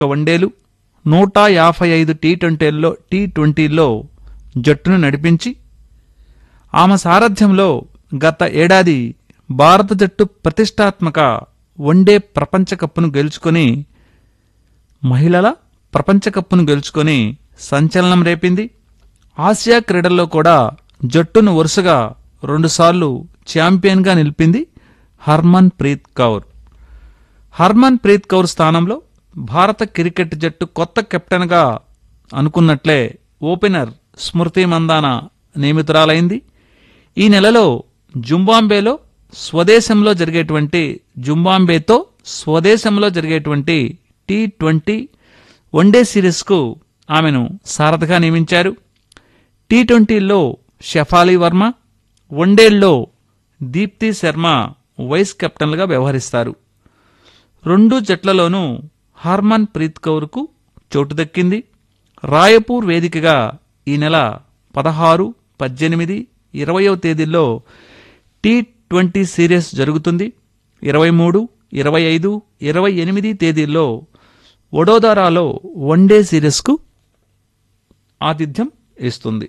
వన్డేలు నూట యాభై ఐదు టీ ట్వంటీల్లో టీ ట్వంటీల్లో జట్టును నడిపించి ఆమె సారథ్యంలో గత ఏడాది భారత జట్టు ప్రతిష్టాత్మక వన్డే ప్రపంచ కప్ను గెలుచుకొని మహిళల ప్రపంచ కప్ను గెలుచుకొని సంచలనం రేపింది ఆసియా క్రీడల్లో కూడా జట్టును వరుసగా రెండుసార్లు ఛాంపియన్గా నిలిపింది హర్మన్ ప్రీత్ కౌర్ హర్మన్ ప్రీత్ కౌర్ స్థానంలో భారత క్రికెట్ జట్టు కొత్త కెప్టెన్గా అనుకున్నట్లే ఓపెనర్ స్మృతి మందాన నియమితురాలైంది ఈ నెలలో జుంబాంబేలో స్వదేశంలో జరిగేటువంటి జుంబాంబేతో స్వదేశంలో జరిగేటువంటి టీ ట్వంటీ వన్డే సిరీస్కు ఆమెను సారథిగా నియమించారు టీ ట్వంటీల్లో షెఫాలి వర్మ వన్డేల్లో దీప్తి శర్మ వైస్ కెప్టెన్లుగా వ్యవహరిస్తారు రెండు జట్లలోనూ హార్మన్ ప్రీత్ కౌర్కు చోటు దక్కింది రాయపూర్ వేదికగా ఈ నెల పదహారు పద్దెనిమిది ఇరవయవ తేదీల్లో టీ ట్వంటీ సిరీస్ జరుగుతుంది ఇరవై మూడు ఇరవై ఐదు ఇరవై ఎనిమిది తేదీల్లో వడోదరాలో వన్డే సిరీస్కు ఆతిథ్యం ఇస్తుంది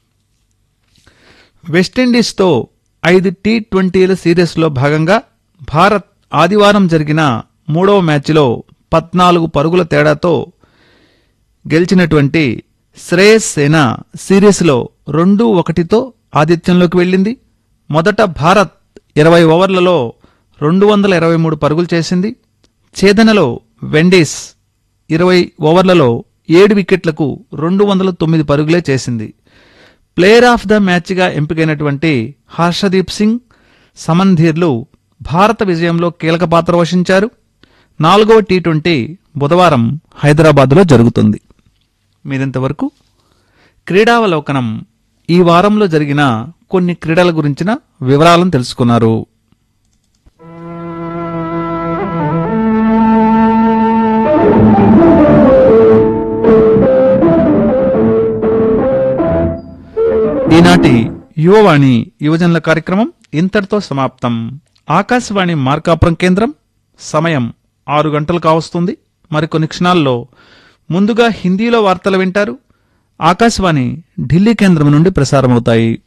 వెస్టిండీస్తో ఐదు టీ ట్వంటీల సిరీస్లో భాగంగా భారత్ ఆదివారం జరిగిన మూడవ మ్యాచ్లో పద్నాలుగు పరుగుల తేడాతో గెలిచినటువంటి శ్రేయస్ సేన సిరీస్లో రెండు ఒకటితో ఆతిథ్యంలోకి వెళ్ళింది మొదట భారత్ ఇరవై ఓవర్లలో రెండు వందల ఇరవై మూడు పరుగులు చేసింది ఛేదనలో వెండీస్ ఇరవై ఓవర్లలో ఏడు వికెట్లకు రెండు వందల తొమ్మిది పరుగులే చేసింది ప్లేయర్ ఆఫ్ ద మ్యాచ్గా ఎంపికైనటువంటి హర్షదీప్ సింగ్ సమన్ధీర్లు భారత విజయంలో కీలక పాత్ర వహించారు నాలుగవ టీ ట్వంటీ బుధవారం హైదరాబాద్లో జరుగుతుంది మీరింతవరకు క్రీడావలోకనం ఈ వారంలో జరిగిన కొన్ని క్రీడల గురించిన వివరాలను తెలుసుకున్నారు ఈనాటి యువవాణి యువజనుల కార్యక్రమం ఇంతటితో సమాప్తం ఆకాశవాణి మార్కాపురం కేంద్రం సమయం ఆరు గంటలు కావస్తుంది మరికొన్ని క్షణాల్లో ముందుగా హిందీలో వార్తలు వింటారు ఆకాశవాణి ఢిల్లీ కేంద్రం నుండి ప్రసారమవుతాయి